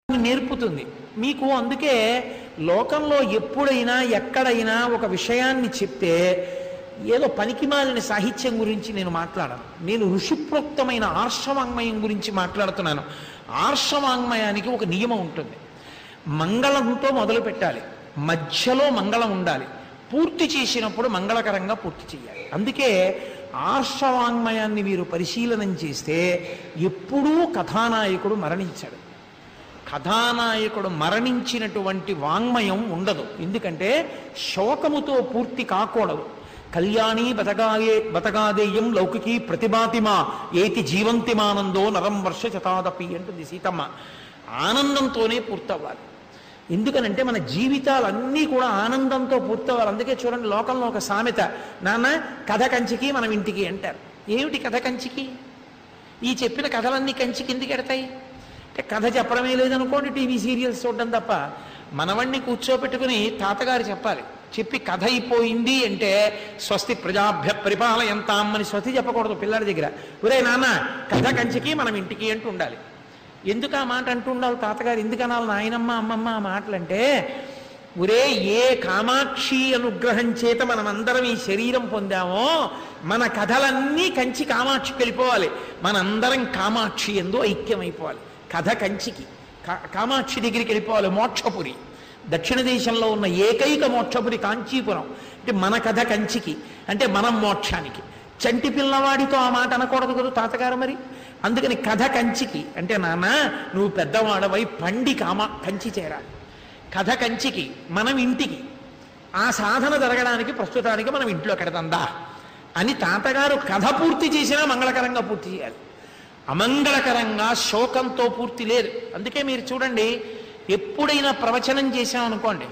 నేర్పుతుంది మీకు అందుకే లోకంలో ఎప్పుడైనా ఎక్కడైనా ఒక విషయాన్ని చెప్తే ఏదో పనికిమాలిన సాహిత్యం గురించి నేను మాట్లాడను నేను ఋషిప్రోక్తమైన ఆర్షవాంగ్మయం గురించి మాట్లాడుతున్నాను ఆర్షవాంగ్మయానికి ఒక నియమం ఉంటుంది మంగళంతో మొదలు పెట్టాలి మధ్యలో మంగళం ఉండాలి పూర్తి చేసినప్పుడు మంగళకరంగా పూర్తి చేయాలి అందుకే ఆర్షవాంగ్మయాన్ని మీరు పరిశీలనం చేస్తే ఎప్పుడూ కథానాయకుడు మరణించాడు కథానాయకుడు మరణించినటువంటి వాంగ్మయం ఉండదు ఎందుకంటే శోకముతో పూర్తి కాకూడదు కళ్యాణి బతగాయే బతగాదేయం లౌకికి ప్రతిభాతిమా ఏతి జీవంతిమానందో నరం వర్ష శతాదపి అంటుంది సీతమ్మ ఆనందంతోనే పూర్తవ్వాలి ఎందుకనంటే మన జీవితాలన్నీ కూడా ఆనందంతో పూర్తవ్వాలి అందుకే చూడండి లోకంలో ఒక సామెత నాన్న కథ కంచికి మనం ఇంటికి అంటారు ఏమిటి కథ కంచికి ఈ చెప్పిన కథలన్నీ కంచికి ఎందుకు ఎడతాయి అంటే కథ చెప్పడమే లేదనుకోండి టీవీ సీరియల్స్ చూడడం తప్ప మనవణ్ణి కూర్చోపెట్టుకుని తాతగారు చెప్పాలి చెప్పి కథ అయిపోయింది అంటే స్వస్తి ప్రజాభ్య పరిపాలయంతాం అని స్వస్తి చెప్పకూడదు పిల్లడి దగ్గర ఒరే నాన్న కథ కంచికి మనం ఇంటికి అంటూ ఉండాలి ఎందుకు ఆ మాట అంటూ ఉండాలి తాతగారు ఎందుకు అనాలి నాయనమ్మ అమ్మమ్మ ఆ మాటలంటే ఒరే ఏ కామాక్షి అనుగ్రహం చేత మనమందరం ఈ శరీరం పొందామో మన కథలన్నీ కంచి కామాక్షికి వెళ్ళిపోవాలి మనందరం కామాక్షి ఎందు ఐక్యమైపోవాలి కథ కంచికి కా- కామాక్షి దగ్గరికి వెళ్ళిపోవాలి మోక్షపురి దక్షిణ దేశంలో ఉన్న ఏకైక మోక్షపురి కాంచీపురం అంటే మన కథ కంచికి అంటే మనం మోక్షానికి చంటి పిల్లవాడితో ఆ మాట అనకూడదు కదా తాతగారు మరి అందుకని కథ కంచికి అంటే నాన్న నువ్వు పెద్దవాడవై పండి కామ కంచి చేరాలి కథ కంచికి మనం ఇంటికి ఆ సాధన జరగడానికి ప్రస్తుతానికి మనం ఇంట్లో కడతందా అని తాతగారు కథ పూర్తి చేసినా మంగళకరంగా పూర్తి చేయాలి అమంగళకరంగా శోకంతో పూర్తి లేదు అందుకే మీరు చూడండి ఎప్పుడైనా ప్రవచనం చేశామనుకోండి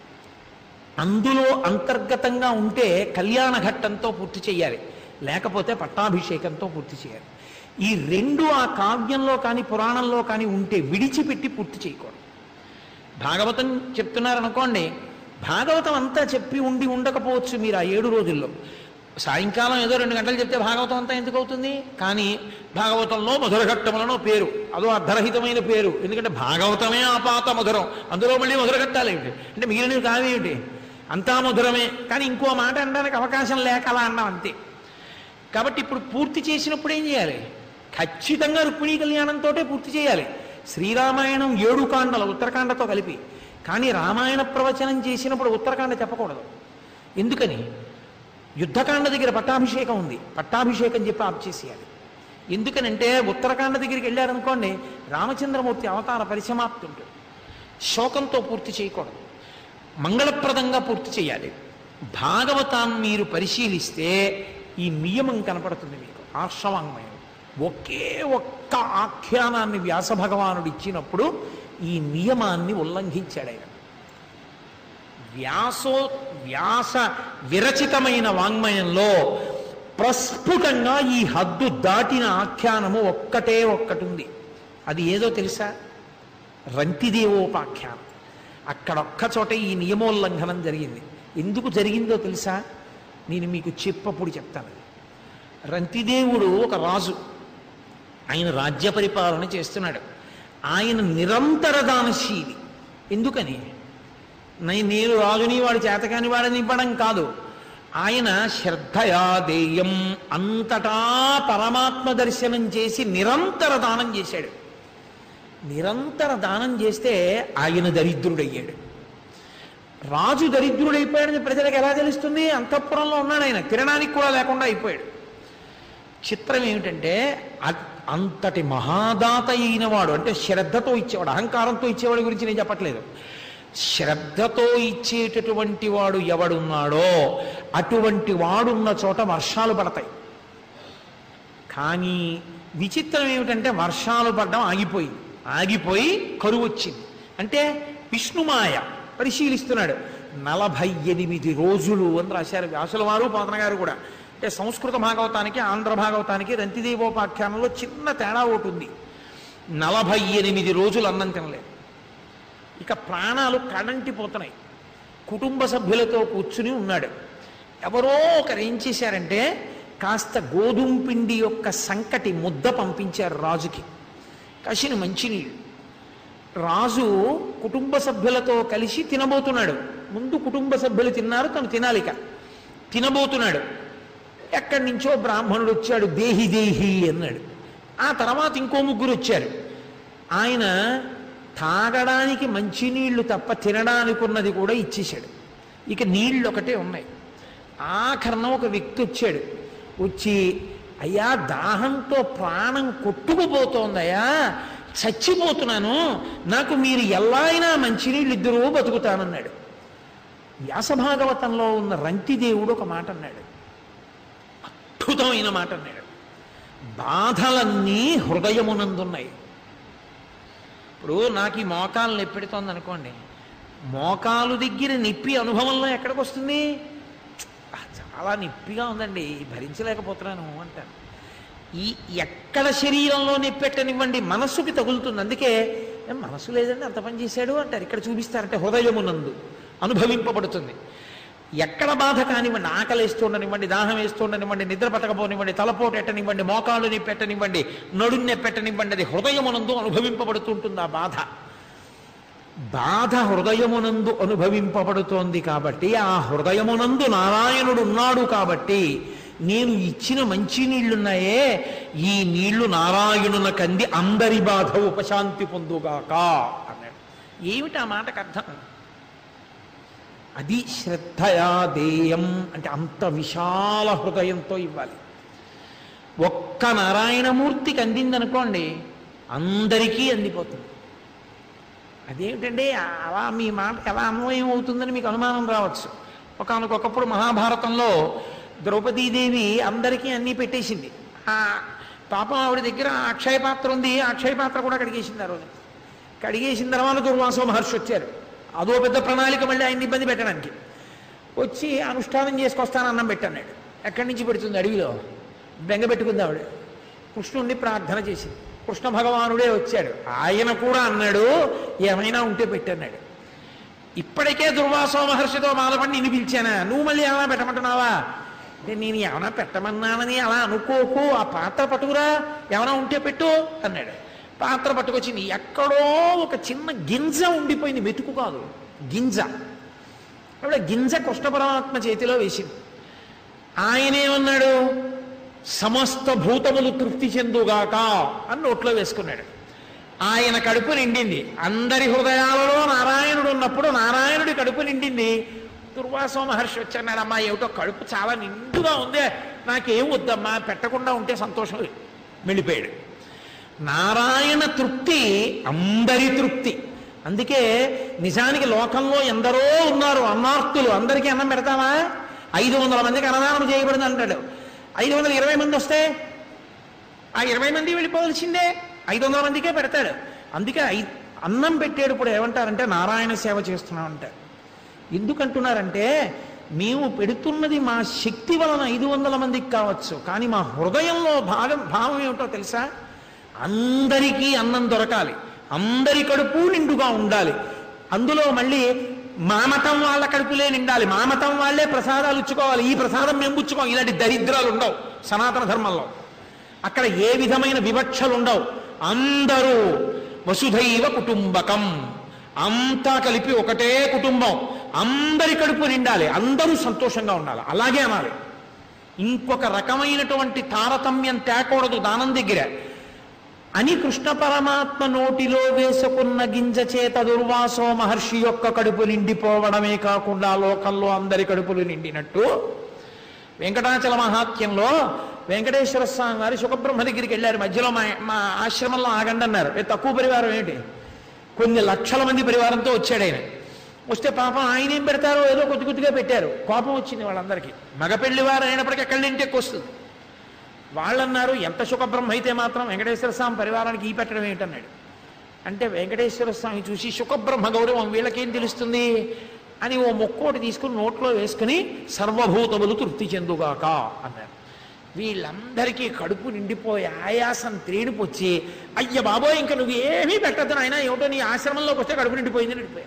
అందులో అంతర్గతంగా ఉంటే కళ్యాణ ఘట్టంతో పూర్తి చేయాలి లేకపోతే పట్టాభిషేకంతో పూర్తి చేయాలి ఈ రెండు ఆ కావ్యంలో కానీ పురాణంలో కానీ ఉంటే విడిచిపెట్టి పూర్తి చేయకూడదు భాగవతం చెప్తున్నారనుకోండి భాగవతం అంతా చెప్పి ఉండి ఉండకపోవచ్చు మీరు ఆ ఏడు రోజుల్లో సాయంకాలం ఏదో రెండు గంటలు చెప్తే భాగవతం అంతా ఎందుకు అవుతుంది కానీ భాగవతంలో మధురఘట్టములను పేరు అదో అర్ధరహితమైన పేరు ఎందుకంటే భాగవతమే ఆపాత మధురం అందులో మళ్ళీ మధురఘట్టాలు ఏమిటి అంటే మిగిలినవి కావేమిటి అంతా మధురమే కానీ ఇంకో మాట అనడానికి అవకాశం లేక అలా అన్నాం అంతే కాబట్టి ఇప్పుడు పూర్తి చేసినప్పుడు ఏం చేయాలి ఖచ్చితంగా రుక్మిణీ కళ్యాణంతో పూర్తి చేయాలి శ్రీరామాయణం ఏడు కాండలు ఉత్తరకాండతో కలిపి కానీ రామాయణ ప్రవచనం చేసినప్పుడు ఉత్తరకాండ చెప్పకూడదు ఎందుకని యుద్ధకాండ దగ్గర పట్టాభిషేకం ఉంది పట్టాభిషేకం చెప్పి ఆప్ చేసేయాలి ఎందుకనంటే ఉత్తరకాండ దగ్గరికి వెళ్ళారనుకోండి రామచంద్రమూర్తి అవతార పరిసమాప్తి ఉంటుంది శోకంతో పూర్తి చేయకూడదు మంగళప్రదంగా పూర్తి చేయాలి భాగవతాన్ని మీరు పరిశీలిస్తే ఈ నియమం కనపడుతుంది మీకు ఆర్షవాంగ్మయం ఒకే ఒక్క ఆఖ్యానాన్ని వ్యాస భగవానుడు ఇచ్చినప్పుడు ఈ నియమాన్ని ఉల్లంఘించాడు ఆయన వ్యాసో వ్యాస విరచితమైన వాంగ్మయంలో ప్రస్ఫుటంగా ఈ హద్దు దాటిన ఆఖ్యానము ఒక్కటే ఒక్కటి ఉంది అది ఏదో తెలుసా రంతిదేవోపాఖ్యానం అక్కడొక్క చోట ఈ నియమోల్లంఘనం జరిగింది ఎందుకు జరిగిందో తెలుసా నేను మీకు చెప్పప్పుడు చెప్తాను రంతిదేవుడు ఒక రాజు ఆయన రాజ్య పరిపాలన చేస్తున్నాడు ఆయన నిరంతర దానశీలి ఎందుకని నే- నేను రాజుని వాడు చేతకాని వాడని ఇవ్వడం కాదు ఆయన శ్రద్ధయా దేయం అంతటా పరమాత్మ దర్శనం చేసి నిరంతర దానం చేశాడు నిరంతర దానం చేస్తే ఆయన దరిద్రుడయ్యాడు రాజు దరిద్రుడైపోయాడని ప్రజలకు ఎలా తెలుస్తుంది అంతఃపురంలో ఉన్నాడు ఆయన తినడానికి కూడా లేకుండా అయిపోయాడు చిత్రం ఏమిటంటే అ- అంతటి మహాదాత అయిన వాడు అంటే శ్రద్ధతో ఇచ్చేవాడు అహంకారంతో ఇచ్చేవాడి గురించి నేను చెప్పట్లేదు శ్రద్ధతో ఇచ్చేటటువంటి వాడు ఎవడున్నాడో అటువంటి వాడున్న చోట వర్షాలు పడతాయి కానీ విచిత్రం ఏమిటంటే వర్షాలు పడడం ఆగిపోయింది ఆగిపోయి కరువు వచ్చింది అంటే విష్ణుమాయ పరిశీలిస్తున్నాడు నలభై ఎనిమిది రోజులు అని రాశారు వ్యాసుల వారు పోతన గారు కూడా అంటే సంస్కృత భాగవతానికి ఆంధ్ర భాగవతానికి రంతిదేవోపాఖ్యానంలో చిన్న తేడా ఒకటి ఉంది నలభై ఎనిమిది రోజులు అన్నం తినలేదు ఇక ప్రాణాలు కడంటిపోతున్నాయి కుటుంబ సభ్యులతో కూర్చుని ఉన్నాడు ఎవరో ఒకరు ఏం చేశారంటే కాస్త గోధుమ పిండి యొక్క సంకటి ముద్ద పంపించారు రాజుకి కసిని మంచినీళ్ళు రాజు కుటుంబ సభ్యులతో కలిసి తినబోతున్నాడు ముందు కుటుంబ సభ్యులు తిన్నారు తను తినాలిక తినబోతున్నాడు ఎక్కడి నుంచో బ్రాహ్మణుడు వచ్చాడు దేహి దేహి అన్నాడు ఆ తర్వాత ఇంకో ముగ్గురు వచ్చారు ఆయన తాగడానికి మంచినీళ్లు తప్ప తినడానికి ఉన్నది కూడా ఇచ్చేశాడు ఇక నీళ్ళు ఒకటే ఉన్నాయి ఆఖరణ ఒక వ్యక్తి వచ్చాడు వచ్చి అయ్యా దాహంతో ప్రాణం కొట్టుకుపోతోందయ్యా చచ్చిపోతున్నాను నాకు మీరు ఎలా అయినా మంచినీళ్ళు ఇద్దరూ బతుకుతానన్నాడు వ్యాసభాగవతంలో ఉన్న రంతిదేవుడు ఒక మాట అన్నాడు అద్భుతమైన మాట అన్నాడు బాధలన్నీ హృదయమునందున్నాయి ఇప్పుడు నాకు ఈ మోకాలు నొప్పెడుతోంది అనుకోండి మోకాలు దగ్గర నొప్పి అనుభవంలో ఎక్కడికి వస్తుంది "ఆ, చాలా నొప్పిగా ఉందండి భరించలేకపోతున్నాను అంటాను ఈ ఎక్కడ శరీరంలో నొప్పెట్టనివ్వండి మనస్సుకి తగులుతుంది అందుకే "ఏం మనస్సు లేదండి అంత పని చేశాడు అంటారు ఇక్కడ చూపిస్తారంటే హృదయమునందు అనుభవింపబడుతుంది ఎక్కడ బాధ కానివ్వండి ఆకలి వేస్తుండనివ్వండి దాహం వేస్తుండనివ్వండి నిద్ర పట్టకపోనివ్వండి తలపోటు ఎట్టనివ్వండి మోకాలు నొప్పి పెట్టనివ్వండి నడున్నె పెట్టనివ్వండి అది హృదయమునందు అనుభవింపబడుతుంటుంది ఆ బాధ బాధ హృదయమునందు అనుభవింపబడుతోంది కాబట్టి ఆ హృదయమునందు నారాయణుడు ఉన్నాడు కాబట్టి నేను ఇచ్చిన మంచి నీళ్లున్నాయే ఈ నీళ్లు నారాయణున కంది అందరి బాధ ఉపశాంతి పొందుగాక అన్నాడు ఏమిటి ఆ మాటకు అర్థం అది శ్రద్ధయా దేయం అంటే అంత విశాల హృదయంతో ఇవ్వాలి ఒక్క నారాయణమూర్తికి అందిందనుకోండి అందరికీ అందిపోతుంది అదేమిటండి అలా మీ మాట ఎలా అన్వయం అవుతుందని మీకు అనుమానం రావచ్చు ఒకనకొకప్పుడు మహాభారతంలో ద్రౌపదీదేవి అందరికీ అన్నీ పెట్టేసింది ఆ పాపం ఆవిడ దగ్గర అక్షయ పాత్ర ఉంది ఆ అక్షయ పాత్ర కూడా కడిగేసింది ఆ రోజు కడిగేసిన తర్వాత దుర్వాసో మహర్షి వచ్చారు అదో పెద్ద ప్రణాళిక మళ్ళీ ఆయన ఇబ్బంది పెట్టడానికి వచ్చి అనుష్ఠానం చేసుకొస్తాను అన్నం పెట్టన్నాడు ఎక్కడి నుంచి పెడుతుంది అడవిలో బెంగ పెట్టుకుంది ఆవిడ కృష్ణుణ్ణి ప్రార్థన చేసింది కృష్ణ భగవానుడే వచ్చాడు ఆయన కూడా అన్నాడు ఏమైనా ఉంటే పెట్టన్నాడు ఇప్పటికే దుర్వాసో మహర్షితో బాధపడి నిన్ను పిలిచానా నువ్వు మళ్ళీ ఏమైనా పెట్టమంటున్నావా అంటే నేను ఏమైనా పెట్టమన్నానని అలా అనుకోకు ఆ పాత్ర పట్టుకురా ఏమైనా ఉంటే పెట్టు అన్నాడు పాత్ర పట్టుకొచ్చింది ఎక్కడో ఒక చిన్న గింజ ఉండిపోయింది మెతుకు కాదు గింజ ఆవిడ గింజ కృష్ణ పరమాత్మ చేతిలో వేసింది ఆయనేమన్నాడు సమస్త భూతములు తృప్తి చెందుగాక అని నోట్లో వేసుకున్నాడు ఆయన కడుపు నిండింది అందరి హృదయాలలో నారాయణుడు ఉన్నప్పుడు నారాయణుడి కడుపు నిండింది దుర్వాసో మహర్షి వచ్చన్నాడు అమ్మా ఏమిటో కడుపు చాలా నిండుగా ఉంది నాకేం వద్దమ్మా పెట్టకుండా ఉంటే సంతోషం వెళ్ళిపోయాడు నారాయణ తృప్తి అందరి తృప్తి అందుకే నిజానికి లోకంలో ఎందరో ఉన్నారు అన్నార్తులు అందరికీ అన్నం పెడతావా ఐదు వందల మందికి అన్నదానం చేయబడింది అంటాడు ఐదు వందల ఇరవై మంది వస్తే ఆ ఇరవై మంది వెళ్ళిపోవలసిందే ఐదు వందల మందికే పెడతాడు అందుకే ఐ అన్నం పెట్టేటప్పుడు ఏమంటారంటే నారాయణ సేవ చేస్తున్నాం అంటారు ఎందుకంటున్నారంటే మేము పెడుతున్నది మా శక్తి వలన ఐదు వందల మందికి కావచ్చు కానీ మా హృదయంలో భాగం భావం ఏమిటో తెలుసా అందరికీ అన్నం దొరకాలి అందరి కడుపు నిండుగా ఉండాలి అందులో మళ్ళీ మా మతం వాళ్ళ కడుపులే నిండాలి మా మతం వాళ్ళే ప్రసాదాలు ఇచ్చుకోవాలి ఈ ప్రసాదం మేము పుచ్చుకోం ఇలాంటి దరిద్రాలు ఉండవు సనాతన ధర్మంలో అక్కడ ఏ విధమైన వివక్షలు ఉండవు అందరూ వసుధైవ కుటుంబకం అంతా కలిపి ఒకటే కుటుంబం అందరి కడుపు నిండాలి అందరూ సంతోషంగా ఉండాలి అలాగే అనాలి ఇంకొక రకమైనటువంటి తారతమ్యం తేకూడదు దానం దగ్గర అని కృష్ణ పరమాత్మ నోటిలో వేసుకున్న గింజ చేత దుర్వాసో మహర్షి యొక్క కడుపు నిండిపోవడమే కాకుండా లోకంలో అందరి కడుపులు నిండినట్టు వెంకటాచల మహాత్యంలో వెంకటేశ్వర స్వామి వారి సుఖబ్రహ్మ దగ్గరికి వెళ్ళారు మధ్యలో మా మా ఆశ్రమంలో ఆగండి అన్నారు ఏ తక్కువ పరివారం ఏంటి కొన్ని లక్షల మంది పరివారంతో వచ్చాడు ఆయన వస్తే పాపం ఆయన ఏం పెడతారో ఏదో కొద్ది కొద్దిగా పెట్టారు కోపం వచ్చింది వాళ్ళందరికీ మగపెళ్లి వారు అయినప్పటికీ ఎక్కడి ఇంటికి వస్తుంది వాళ్ళన్నారు ఎంత సుఖబ్రహ్మ అయితే మాత్రం వెంకటేశ్వర స్వామి పరివారానికి ఈ పెట్టడం ఏంటన్నాడు అంటే వెంకటేశ్వర స్వామి చూసి సుఖబ్రహ్మ గౌరవం వీళ్ళకేం తెలుస్తుంది అని ఓ మొక్కోటి తీసుకుని నోట్లో వేసుకుని సర్వభూతములు తృప్తి చెందుగాక అన్నారు వీళ్ళందరికీ కడుపు నిండిపోయి ఆయాసం త్రేణిపొచ్చి అయ్య బాబోయ్ ఇంకా నువ్వు ఏమీ పెట్టద్దు నాయన ఏమిటో నీ ఆశ్రమంలోకి వస్తే కడుపు నిండిపోయింది నిండిపోయారు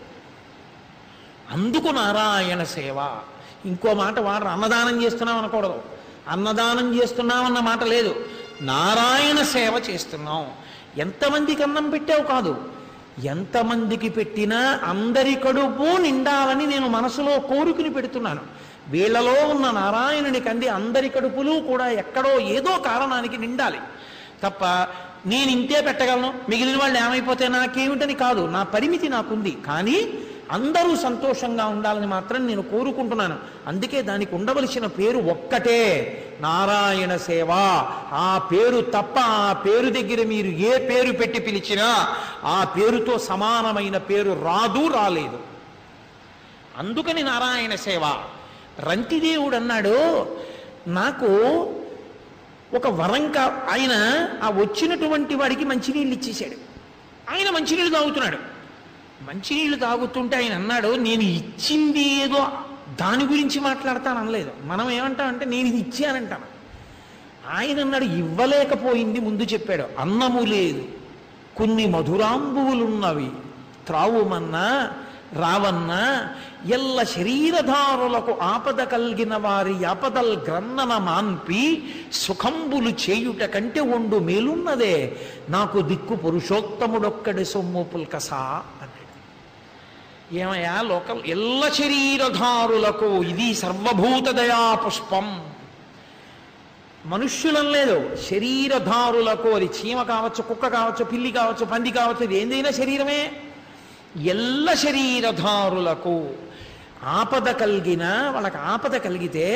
అందుకు నారాయణ సేవ ఇంకో మాట వాడు అన్నదానం చేస్తున్నాం అనకూడదు అన్నదానం చేస్తున్నాం అన్న మాట లేదు నారాయణ సేవ చేస్తున్నాం ఎంతమందికి అన్నం పెట్టావు కాదు ఎంతమందికి పెట్టినా అందరి కడుపు నిండాలని నేను మనసులో కోరుకుని పెడుతున్నాను వీళ్ళలో ఉన్న నారాయణుని కంది అందరి కడుపులు కూడా ఎక్కడో ఏదో కారణానికి నిండాలి తప్ప నేను ఇంతే పెట్టగలను మిగిలిన వాళ్ళు ఏమైపోతే నాకేమిటని కాదు నా పరిమితి నాకుంది కానీ అందరూ సంతోషంగా ఉండాలని మాత్రం నేను కోరుకుంటున్నాను అందుకే దానికి ఉండవలసిన పేరు ఒక్కటే నారాయణ సేవ ఆ పేరు తప్ప ఆ పేరు దగ్గర మీరు ఏ పేరు పెట్టి పిలిచినా ఆ పేరుతో సమానమైన పేరు రాదు రాలేదు అందుకని నారాయణ సేవ రంతిదేవుడు అన్నాడు నాకు ఒక వరం కా ఆయన ఆ వచ్చినటువంటి వాడికి మంచినీళ్ళు ఇచ్చేశాడు ఆయన మంచినీళ్ళు తాగుతున్నాడు మంచినీళ్ళు తాగుతుంటే ఆయన అన్నాడు నేను ఇచ్చింది ఏదో దాని గురించి మాట్లాడతాను అనలేదు మనం ఏమంటామంటే నేను ఇది ఇచ్చానంటాను ఆయన అన్నాడు ఇవ్వలేకపోయింది ముందు చెప్పాడు అన్నము లేదు కొన్ని మధురాంబువులున్నవి త్రావుమన్నా రావన్నా ఎల్ల శరీరధారులకు ఆపద కలిగిన వారి ఆపదల్ గ్రన్నన మాన్పి సుఖంబులు చేయుట కంటే ఒండు మేలున్నదే నాకు దిక్కు పురుషోత్తముడొక్కడి సొమ్ము పుల్కసా అన్నాడు ఏమయ్యా లోకం ఎల్ల శరీరధారులకు ఇది సర్వభూత దయా పుష్పం మనుష్యులం లేదు శరీరధారులకు అది చీమ కావచ్చు కుక్క కావచ్చు పిల్లి కావచ్చు పంది కావచ్చు ఇది ఏందైనా శరీరమే ఎల్ల శరీరధారులకు ఆపద కలిగిన వాళ్ళకి ఆపద కలిగితే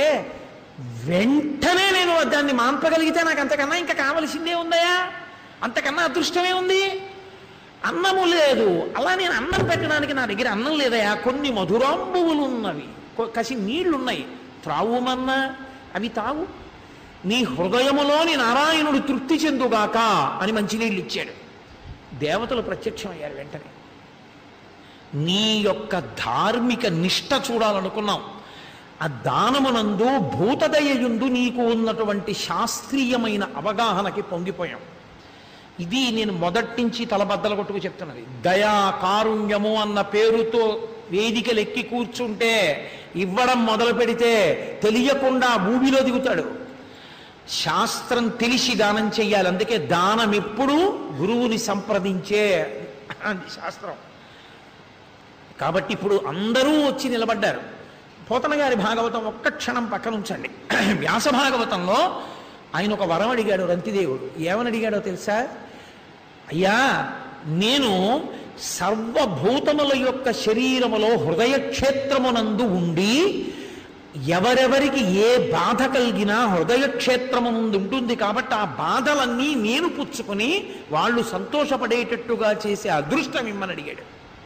వెంటనే నేను దాన్ని మాన్పగలిగితే నాకు అంతకన్నా ఇంకా కావలసిందే ఉందయా అంతకన్నా అదృష్టమే ఉంది అన్నము లేదు అలా నేను అన్నం పెట్టడానికి నా దగ్గర అన్నం లేదయా కొన్ని మధురాంబువులు ఉన్నవి కొ- కసి నీళ్లున్నాయి త్రావుమన్నా అవి తాగు నీ హృదయములోని నారాయణుడు తృప్తి చెందుగాక అని మంచినీళ్ళు ఇచ్చాడు దేవతలు ప్రత్యక్షమయ్యారు వెంటనే నీ యొక్క ధార్మిక నిష్ట చూడాలనుకున్నాం ఆ దానమునందు భూతదయయుందు నీకు ఉన్నటువంటి శాస్త్రీయమైన అవగాహనకి పొంగిపోయాం ఇది నేను మొదటి నుంచి తలబద్దలు కొట్టుకు చెప్తున్నది దయా కారుణ్యము అన్న పేరుతో వేదికలు ఎక్కి కూర్చుంటే ఇవ్వడం మొదలు పెడితే తెలియకుండా భూమిలో దిగుతాడు శాస్త్రం తెలిసి దానం చెయ్యాలి అందుకే దానం ఎప్పుడు గురువుని సంప్రదించే అంది శాస్త్రం కాబట్టి ఇప్పుడు అందరూ వచ్చి నిలబడ్డారు పోతన గారి భాగవతం ఒక్క క్షణం పక్కన ఉంచండి వ్యాస భాగవతంలో ఆయన ఒక వరం అడిగాడు రంతిదేవుడు ఏమని అడిగాడో తెలుసా అయ్యా నేను సర్వభూతముల యొక్క శరీరములో హృదయ క్షేత్రమునందు ఉండి ఎవరెవరికి ఏ బాధ కలిగినా హృదయ క్షేత్రము ముందు ఉంటుంది కాబట్టి ఆ బాధలన్నీ నేను పుచ్చుకొని వాళ్ళు సంతోషపడేటట్టుగా చేసే అదృష్టం ఇమ్మని అడిగాడు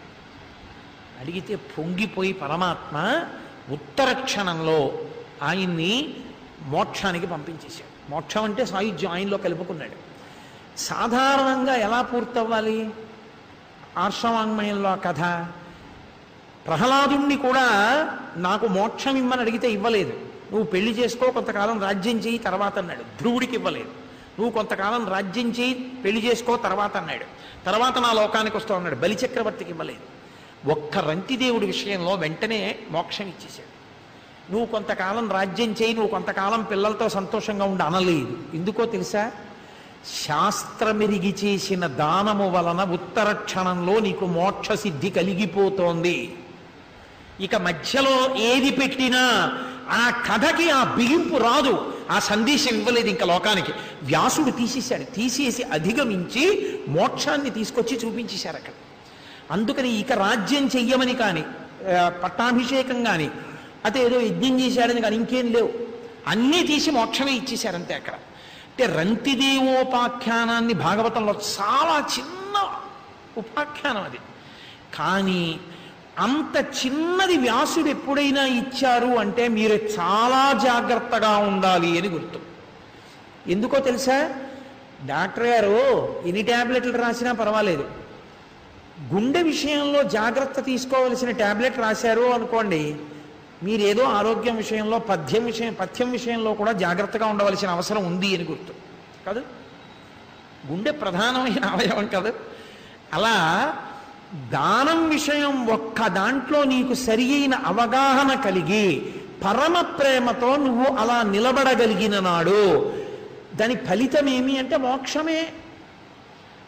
అడిగితే పొంగిపోయి పరమాత్మ ఉత్తర క్షణంలో ఆయన్ని మోక్షానికి పంపించేశాడు మోక్షం అంటే సాయుధ్యం ఆయనలో కలుపుకున్నాడు సాధారణంగా ఎలా పూర్తవ్వాలి ఆర్షవాంగ్మయంలో ఆ కథ ప్రహ్లాదుణ్ణి కూడా నాకు మోక్షం ఇమ్మని అడిగితే ఇవ్వలేదు నువ్వు పెళ్లి చేసుకో కొంతకాలం రాజ్యం చేయి తర్వాత అన్నాడు ధ్రువుడికి ఇవ్వలేదు నువ్వు కొంతకాలం రాజ్యం చేయి పెళ్లి చేసుకో తర్వాత అన్నాడు తర్వాత నా లోకానికి వస్తావు అన్నాడు బలిచక్రవర్తికి ఇవ్వలేదు ఒక్క రంతిదేవుడి విషయంలో వెంటనే మోక్షం ఇచ్చేశాడు నువ్వు కొంతకాలం రాజ్యం చేయి నువ్వు కొంతకాలం పిల్లలతో సంతోషంగా ఉండి అనలేదు ఎందుకో తెలుసా శాస్త్రమెరిగి చేసిన దానము వలన ఉత్తర క్షణంలో నీకు మోక్ష సిద్ధి కలిగిపోతోంది ఇక మధ్యలో ఏది పెట్టినా ఆ కథకి ఆ బిగింపు రాదు ఆ సందేశం ఇవ్వలేదు ఇంకా లోకానికి వ్యాసుడు తీసేశాడు తీసేసి అధిగమించి మోక్షాన్ని తీసుకొచ్చి చూపించేశారు అక్కడ అందుకని ఇక రాజ్యం చెయ్యమని కానీ ఆ, పట్టాభిషేకం కానీ అదే ఏదో యజ్ఞం చేశాడని కానీ ఇంకేం లేవు అన్నీ తీసి మోక్షమే ఇచ్చేశారు అంతే అక్కడ అంటే రంతిదేవోపాఖ్యానాన్ని భాగవతంలో చాలా చిన్న ఉపాఖ్యానం అది కానీ అంత చిన్నది వ్యాసుడు ఎప్పుడైనా ఇచ్చారు అంటే మీరు చాలా జాగ్రత్తగా ఉండాలి అని గుర్తు ఎందుకో తెలుసా డాక్టర్ గారు ఎన్ని ట్యాబ్లెట్లు రాసినా పర్వాలేదు గుండె విషయంలో జాగ్రత్త తీసుకోవలసిన ట్యాబ్లెట్ రాశారు అనుకోండి మీరేదో ఆరోగ్యం విషయంలో పథ్యం విషయం పథ్యం విషయంలో కూడా జాగ్రత్తగా ఉండవలసిన అవసరం ఉంది అని గుర్తు కాదు గుండె ప్రధానమైన అవయవం కాదు అలా దానం విషయం ఒక్క దాంట్లో నీకు సరి అయిన అవగాహన కలిగి పరమ ప్రేమతో నువ్వు అలా నిలబడగలిగిన నాడు దాని ఫలితం ఏమి అంటే మోక్షమే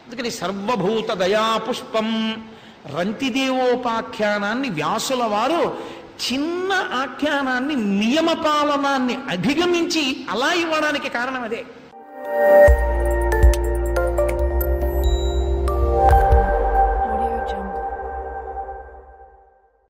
అందుకని సర్వభూత దయాపుష్పం రంతిదేవోపాఖ్యానాన్ని వ్యాసుల వారు చిన్న ఆఖ్యానాన్ని నియమపాలనాన్ని అధిగమించి అలా ఇవ్వడానికి కారణం అదే